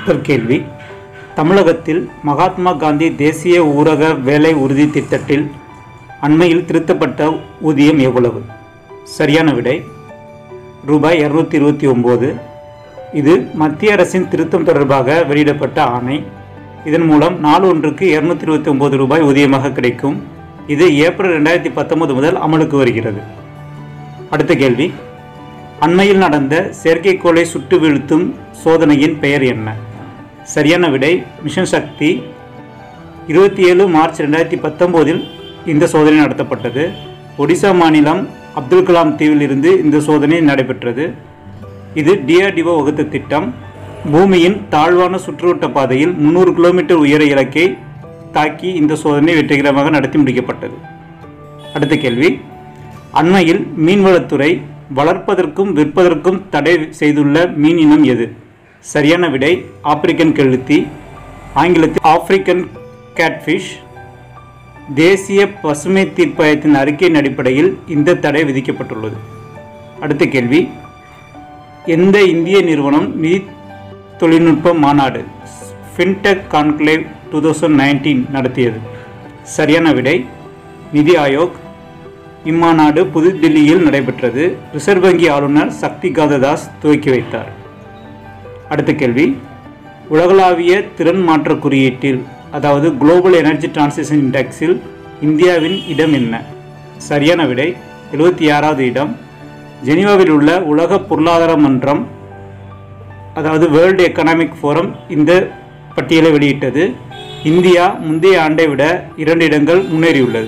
முதல் கேள்வி தமிழகத்தில் மகாத்மா காந்தி தேசிய ஊரக வேலை உறுதி திட்டத்தில் அண்மையில் திருத்தப்பட்ட ஊதியம் எவ்வளவு சரியான விடை ரூபாய் இரநூத்தி இருபத்தி ஒம்பது இது மத்திய அரசின் திருத்தம் தொடர்பாக வெளியிடப்பட்ட ஆணை இதன் மூலம் நாள் ஒன்றுக்கு இரநூத்தி இருபத்தி ஒம்பது ரூபாய் ஊதியமாக கிடைக்கும் இது ஏப்ரல் ரெண்டாயிரத்தி பத்தொன்பது முதல் அமலுக்கு வருகிறது அடுத்த கேள்வி அண்மையில் நடந்த செயற்கைக்கோளை சுட்டு வீழ்த்தும் சோதனையின் பெயர் என்ன சரியான விடை மிஷன் சக்தி இருபத்தி ஏழு மார்ச் ரெண்டாயிரத்தி பத்தொம்போதில் இந்த சோதனை நடத்தப்பட்டது ஒடிசா மாநிலம் அப்துல் கலாம் தீவில் இருந்து இந்த சோதனை நடைபெற்றது இது டிஆர்டிஓ வகுத்த திட்டம் பூமியின் தாழ்வான சுற்றுவட்ட பாதையில் முந்நூறு கிலோமீட்டர் உயர இலக்கை தாக்கி இந்த சோதனை வெற்றிகரமாக நடத்தி முடிக்கப்பட்டது அடுத்த கேள்வி அண்மையில் மீன்வளத்துறை வளர்ப்பதற்கும் விற்பதற்கும் தடை செய்துள்ள மீன் இனம் எது சரியான விடை ஆப்பிரிக்கன் கெழுத்தி ஆங்கிலத்தில் ஆப்பிரிக்கன் கேட்ஃபிஷ் தேசிய பசுமை தீர்ப்பாயத்தின் அறிக்கையின் அடிப்படையில் இந்த தடை விதிக்கப்பட்டுள்ளது அடுத்த கேள்வி எந்த இந்திய நிறுவனம் நிதி தொழில்நுட்ப மாநாடு fintech conclave two thousand nineteen நடத்தியது சரியான விடை நிதி ஆயோக் இம்மாநாடு புதுதில்லியில் நடைபெற்றது ரிசர்வ் வங்கி ஆளுநர் சக்தி காந்ததாஸ் துவக்கி வைத்தார் அடுத்த கேள்வி உலகளாவிய திறன் மாற்ற குறியீட்டில் அதாவது குளோபல் எனர்ஜி டிரான்சிஷன் இண்டெக்ஸில் இந்தியாவின் இடம் என்ன சரியான விடை எழுபத்தி ஆறாவது இடம் ஜெனீவாவில் உள்ள உலக பொருளாதார மன்றம் அதாவது வேர்ல்டு எக்கனாமிக் ஃபோரம் இந்த பட்டியலை வெளியிட்டது இந்தியா முந்தைய ஆண்டை விட இரண்டு இடங்கள் முன்னேறியுள்ளது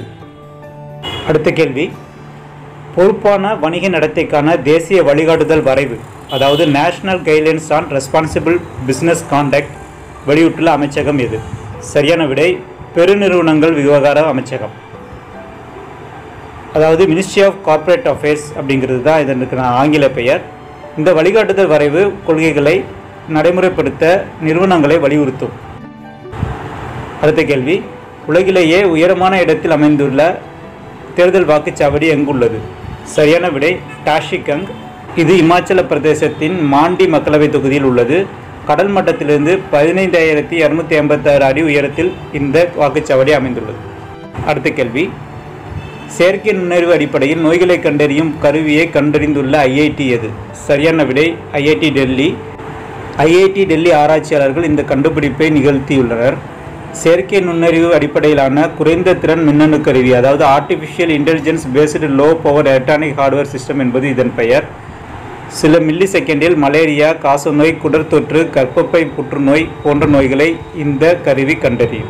அடுத்த கேள்வி பொறுப்பான வணிக நடத்தைக்கான தேசிய வழிகாட்டுதல் வரைவு அதாவது national guidelines on responsible business conduct வெளியிட்டுள்ள அமைச்சகம் எது சரியான விடை பெருநிறுவனங்கள் விவகார அமைச்சகம் அதாவது மினிஸ்ட்ரி ஆஃப் கார்ப்பரேட் அஃபேர்ஸ் அப்படிங்கிறது தான் இதற்கு ஆங்கில பெயர் இந்த வழிகாட்டுதல் வரைவு கொள்கைகளை நடைமுறைப்படுத்த நிறுவனங்களை வலியுறுத்தும் அடுத்த கேள்வி உலகிலேயே உயரமான இடத்தில் அமைந்துள்ள தேர்தல் வாக்குச்சாவடி எங்குள்ளது சரியான விடை டாஷிகங் இது இமாச்சல பிரதேசத்தின் மாண்டி மக்களவைத் தொகுதியில் உள்ளது கடல் மட்டத்திலிருந்து பதினைந்தாயிரத்தி இரநூத்தி ஐம்பத்தாறு அடி உயரத்தில் இந்த வாக்குச்சாவடி அமைந்துள்ளது அடுத்த கேள்வி செயற்கை நுண்ணறிவு அடிப்படையில் நோய்களை கண்டறியும் கருவியை கண்டறிந்துள்ள ஐஐடி எது சரியான விடை ஐஐடி டெல்லி ஐஐடி டெல்லி ஆராய்ச்சியாளர்கள் இந்த கண்டுபிடிப்பை நிகழ்த்தியுள்ளனர் செயற்கை நுண்ணறிவு அடிப்படையிலான குறைந்த திறன் மின்னணு கருவி அதாவது artificial intelligence based low power electronic hardware system என்பது இதன் பெயர் சில மில்லி செகண்டில் மலேரியா காசநோய் குடற்தொற்று கர்ப்பப்பை புற்றுநோய் போன்ற நோய்களை இந்த கருவி கண்டறியும்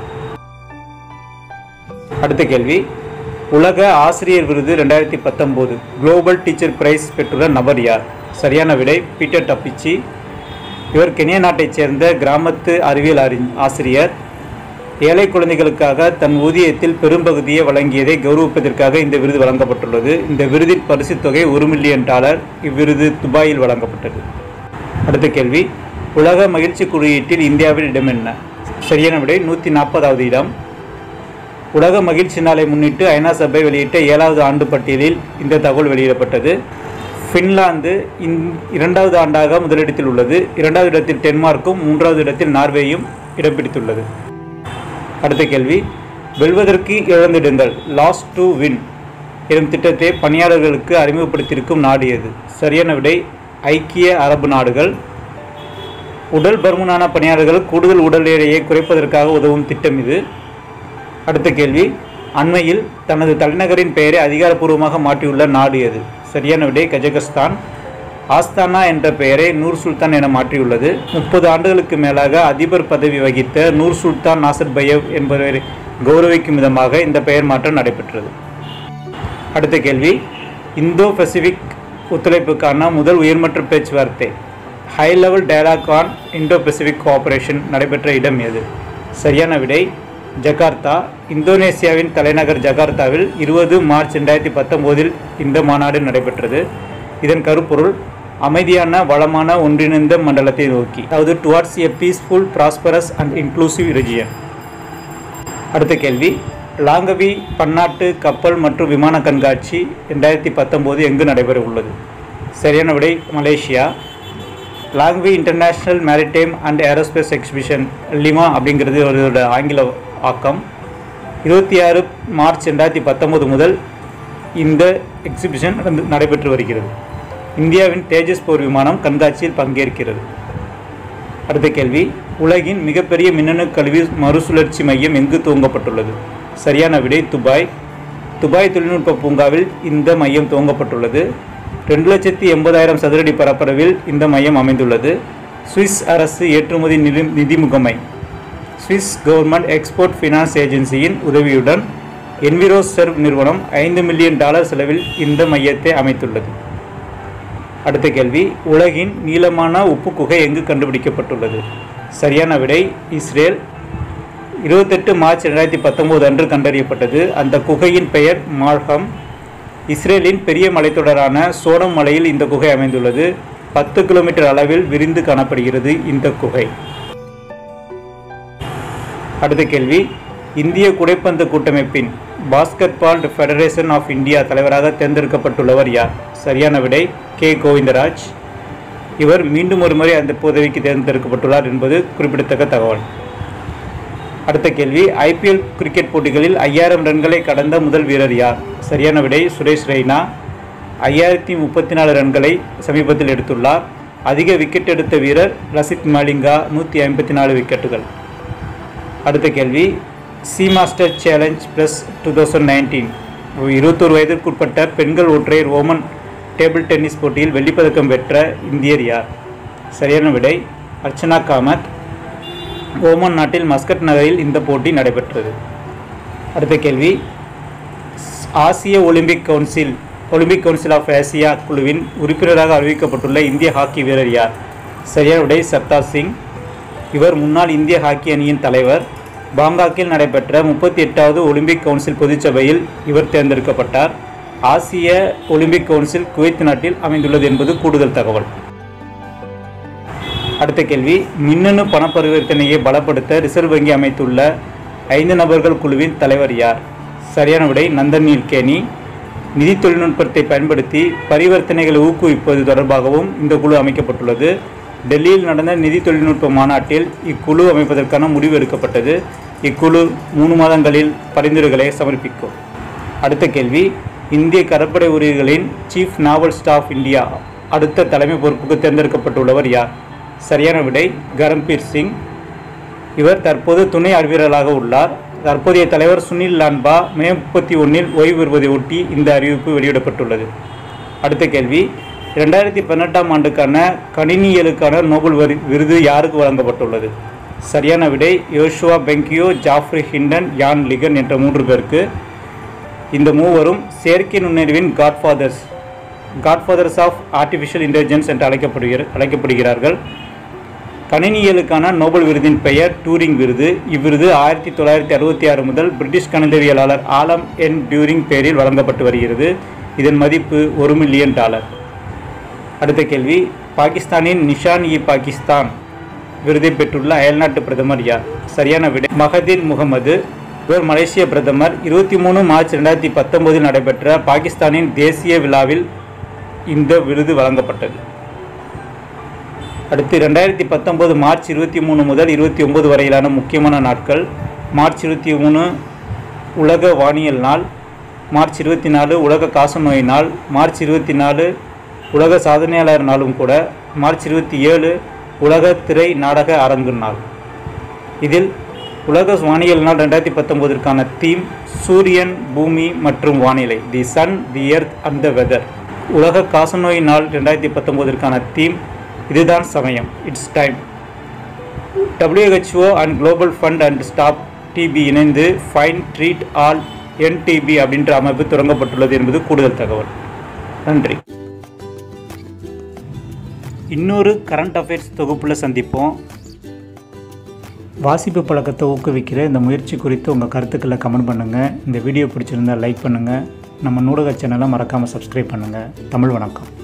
அடுத்த கேள்வி உலக ஆசிரியர் விருது ரெண்டாயிரத்தி பத்தொம்போது குளோபல் டீச்சர் பிரைஸ் பெற்றுள்ள நபர் யார் சரியான விடை பீட்டர் டப்பிச்சி இவர் கென்யா நாட்டைச் சேர்ந்த கிராமத்து அறிவியல் அறி ஆசிரியர் ஏழை குழந்தைகளுக்காக தன் ஊதியத்தில் பெரும்பகுதியை வழங்கியதை கௌரவிப்பதற்காக இந்த விருது வழங்கப்பட்டுள்ளது இந்த விருதின் பரிசுத் தொகை ஒரு மில்லியன் டாலர் இவ்விருது துபாயில் வழங்கப்பட்டது அடுத்த கேள்வி உலக மகிழ்ச்சி குறியீட்டில் இந்தியாவில் இடம் என்ன சரியான விடை நூற்றி நாற்பதாவது இடம் உலக மகிழ்ச்சி நாளை முன்னிட்டு ஐநா சபை வெளியிட்ட ஏழாவது ஆண்டு பட்டியலில் இந்த தகவல் வெளியிடப்பட்டது ஃபின்லாந்து இந் இரண்டாவது ஆண்டாக முதலிடத்தில் உள்ளது இரண்டாவது இடத்தில் டென்மார்க்கும் மூன்றாவது இடத்தில் நார்வேயும் இடம் பிடித்துள்ளது அடுத்த கேள்வி வெல்வதற்கு இழந்திடுங்கள் லாஸ் டு வின் எனும் திட்டத்தை பணியாளர்களுக்கு அறிமுகப்படுத்தியிருக்கும் நாடு எது சரியான விடை ஐக்கிய அரபு நாடுகள் உடல் பருமனான பணியாளர்கள் கூடுதல் உடல் எடையை குறைப்பதற்காக உதவும் திட்டம் இது அடுத்த கேள்வி அண்மையில் தனது தலைநகரின் பெயரை அதிகாரப்பூர்வமாக மாற்றியுள்ள நாடு எது சரியான விடை கஜகஸ்தான் ஆஸ்தானா என்ற பெயரை நூர் சுல்தான் என மாற்றியுள்ளது முப்பது ஆண்டுகளுக்கு மேலாக அதிபர் பதவி வகித்த நூர் சுல்தான் நாசர் பையவ் என்பவரை கௌரவிக்கும் விதமாக இந்த பெயர் மாற்றம் நடைபெற்றது அடுத்த கேள்வி இந்தோ பசிபிக் ஒத்துழைப்புக்கான முதல் உயர்மட்ட பேச்சுவார்த்தை high level dialogue on Indo Pacific cooperation நடைபெற்ற இடம் எது சரியான விடை ஜகார்த்தா இந்தோனேசியாவின் தலைநகர் ஜகார்த்தாவில் இருபது மார்ச் ரெண்டாயிரத்தி பத்தொம்போதில் இந்த மாநாடு நடைபெற்றது இதன் கருப்பொருள் அமைதியான வளமான ஒன்றிணைந்த மண்டலத்தை நோக்கி அதாவது towards a peaceful prosperous and inclusive region அடுத்த கேள்வி லாங்கவி பன்னாட்டு கப்பல் மற்றும் விமான கண்காட்சி ரெண்டாயிரத்தி பத்தொம்போது எங்கு நடைபெற உள்ளது சரியான விடை Malaysia Langkawi international maritime and aerospace exhibition LIMA அப்படிங்கிறது ஒரு ஆங்கில ஆக்கம் இருபத்தி ஆறு மார்ச் ரெண்டாயிரத்தி பத்தொம்போது முதல் இந்த எக்ஸிபிஷன் நடந்து நடைபெற்று வருகிறது இந்தியாவின் தேஜஸ் போர் விமானம் கண்காட்சியில் பங்கேற்கிறது அடுத்த கேள்வி உலகின் மிகப்பெரிய மின்னணு கல்வி மறுசுழற்சி மையம் எங்கு துவங்கப்பட்டுள்ளது சரியான விடை துபாய் துபாய் தொழில்நுட்ப பூங்காவில் இந்த மையம் துவங்கப்பட்டுள்ளது ரெண்டு லட்சத்தி எண்பதாயிரம் சதுரடி பரப்பளவில் இந்த மையம் அமைந்துள்ளது சுவிஸ் அரசு ஏற்றுமதி நிதி நிதி முகமை சுவிஸ் கவர்மெண்ட் எக்ஸ்போர்ட் ஃபினான்ஸ் ஏஜென்சியின் உதவியுடன் என்விரோ சர்வ் நிறுவனம் ஐந்து மில்லியன் டாலர் செலவில் இந்த மையத்தை அமைத்துள்ளது அடுத்த கேள்வி உலகின் நீளமான உப்பு குகை எங்கு கண்டுபிடிக்கப்பட்டுள்ளது சரியான விடை இஸ்ரேல் இருபத்தெட்டு மார்ச் ரெண்டாயிரத்தி பத்தொம்போது அன்று கண்டறியப்பட்டது அந்த குகையின் பெயர் மால்ஹம் இஸ்ரேலின் பெரிய மலைத்தொடரான சோடம் மலையில் இந்த குகை அமைந்துள்ளது பத்து கிலோமீட்டர் அளவில் விரிந்து காணப்படுகிறது இந்த குகை அடுத்த கேள்வி இந்திய குடைப்பந்து கூட்டமைப்பின் பாஸ்கெட்பால் ஃபெடரேஷன் ஆஃப் இந்தியா தலைவராக தேர்ந்தெடுக்கப்பட்டுள்ளவர் யார் சரியான விடை கே கோவிந்தராஜ் இவர் மீண்டும் ஒரு முறை அந்த பதவிக்கு தேர்ந்தெடுக்கப்பட்டுள்ளார் என்பது குறிப்பிடத்தக்க தகவல் அடுத்த கேள்வி ஐபிஎல் கிரிக்கெட் போட்டிகளில் ஐயாயிரம் ரன்களை கடந்த முதல் வீரர் யார் சரியான விடை சுரேஷ் ரெய்னா ஐயாயிரத்தி முப்பத்தி நாலு ரன்களை சமீபத்தில் எடுத்துள்ளார் அதிக விக்கெட் எடுத்த வீரர் லசித் மாலிங்கா நூற்றி ஐம்பத்தி நாலு விக்கெட்டுகள் அடுத்த கேள்வி C master challenge plus two thousand nineteen இருபத்தோரு வயதிற்குட்பட்ட பெண்கள் ஒற்றையர் ஓமன் டேபிள் டென்னிஸ் போட்டியில் வெள்ளிப்பதக்கம் பெற்ற இந்தியர் யார் சரியான விடை அர்ச்சனா காமத் ஓமன் நாட்டில் மஸ்கட் நகரில் இந்த போட்டி நடைபெற்றது அடுத்த கேள்வி ஆசிய Olympic council Olympic council of Asia குழுவின் உறுப்பினராக அறிவிக்கப்பட்டுள்ள இந்திய ஹாக்கி வீரர் யார் சரியான விடை சர்தார் சிங் இவர் முன்னாள் இந்திய ஹாக்கி அணியின் தலைவர் பாங்காக்கில் நடைபெற்ற முப்பத்தி எட்டாவது ஒலிம்பிக் கவுன்சில் பொதுச்சபையில் இவர் தேர்ந்தெடுக்கப்பட்டார் ஆசிய ஒலிம்பிக் கவுன்சில் குவைத் நாட்டில் அமைந்துள்ளது என்பது கூடுதல் தகவல் அடுத்த கேள்வி மின்னணு பண பரிவர்த்தனையை பலப்படுத்த ரிசர்வ் வங்கி அமைத்துள்ள ஐந்து நபர்கள் குழுவின் தலைவர் யார் சரியான விடை நந்தன் நீல்கேனி நிதி தொழில்நுட்பத்தை பயன்படுத்தி பரிவர்த்தனைகளை ஊக்குவிப்பது தொடர்பாகவும் இந்த குழு அமைக்கப்பட்டுள்ளது டெல்லியில் நடந்த நிதி தொழில்நுட்ப மாநாட்டில் இக்குழு அமைப்பதற்கான முடிவு எடுக்கப்பட்டது இக்குழு மூணு மாதங்களில் பரிந்துரைகளை சமர்ப்பிக்கும் அடுத்த கேள்வி இந்திய கடற்படை உரிமைகளின் சீஃப் நாவல் ஸ்டாஃப் இந்தியா அடுத்த தலைமை பொறுப்புக்கு தேர்ந்தெடுக்கப்பட்டுள்ளவர் யார் சரியான விடை கரம்பீர் சிங் இவர் தற்போது துணை அறிவியலாளராக உள்ளார் தற்போதைய தலைவர் சுனில் லான்பா மே முப்பத்தி ஒன்றில் ஓய்வு பெறுவதை ஒட்டி இந்த அறிவிப்பு வெளியிடப்பட்டுள்ளது அடுத்த கேள்வி ரெண்டாயிரத்தி பதினெட்டாம் ஆண்டுக்கான கணினியலுக்கான நோபல் வரி விருது யாருக்கு வழங்கப்பட்டுள்ளது சரியான விடை யோஷுவா பெங்கியோ ஜாஃப்ரி ஹிண்டன் யான் லிகன் என்ற மூன்று பேருக்கு இந்த மூவரும் செயற்கை நுண்ணறிவின் godfathers godfathers of artificial intelligence என்று அழைக்கப்படுகிற அழைக்கப்படுகிறார்கள் கணினியலுக்கான நோபல் விருதின் பெயர் டூரிங் விருது இவ்விருது ஆயிரத்தி தொள்ளாயிரத்தி அறுபத்தி ஆறு முதல் பிரிட்டிஷ் கணிதவியலாளர் ஆலம் என் டியூரிங் பெயரில் வழங்கப்பட்டு வருகிறது இதன் மதிப்பு ஒரு மில்லியன் டாலர் அடுத்த கேள்வி பாகிஸ்தானின் நிஷான் இ பாகிஸ்தான் விருதை பெற்றுள்ள அயல்நாட்டு பிரதமர் யார் சரியான விடை மகதீர் முகமது இவர் மலேசிய பிரதமர் இருபத்தி மூணு மார்ச் ரெண்டாயிரத்தி பத்தொன்பதில் நடைபெற்ற பாகிஸ்தானின் தேசிய விழாவில் இந்த விருது வழங்கப்பட்டது அடுத்து ரெண்டாயிரத்தி பத்தொன்பது மார்ச் இருபத்தி மூணு முதல் இருபத்தி ஒன்பது வரையிலான முக்கியமான நாட்கள் மார்ச் இருபத்தி மூணு உலக வானியல் நாள் மார்ச் இருபத்தி நாலு உலக காசநோய் நாள் மார்ச் இருபத்தி நாலு உலக சாதனையாளர் நாளும் கூட மார்ச் இருபத்தி ஏழு உலக திரை நாடக அரங்கு நாள் இதில் உலக வானியல் நாள் ரெண்டாயிரத்தி பத்தொம்போதிற்கான தீம் சூரியன் பூமி மற்றும் வானிலை the sun the earth and the weather உலக காசநோய் நாள் ரெண்டாயிரத்தி பத்தொம்போதிற்கான தீம் இதுதான் சமயம் it's time WHO and global fund and stop TB இணைந்து ஃபைன் ட்ரீட் ஆல் என்டிபி அப்படின்ற அமைப்பு தொடங்கப்பட்டுள்ளது என்பது கூடுதல் தகவல் நன்றி இன்னொரு கரண்ட் அஃபேர்ஸ் தொகுப்பில் சந்திப்போம் வாசிப்பு பழக்கத்தை ஊக்குவிக்கிற இந்த முயற்சி குறித்து உங்கள் கருத்துக்களை கமெண்ட் பண்ணுங்கள் இந்த வீடியோ பிடிச்சிருந்தால் லைக் பண்ணுங்கள் நம்ம நூடக சேனலை மறக்காமல் சப்ஸ்கிரைப் பண்ணுங்கள் தமிழ் வணக்கம்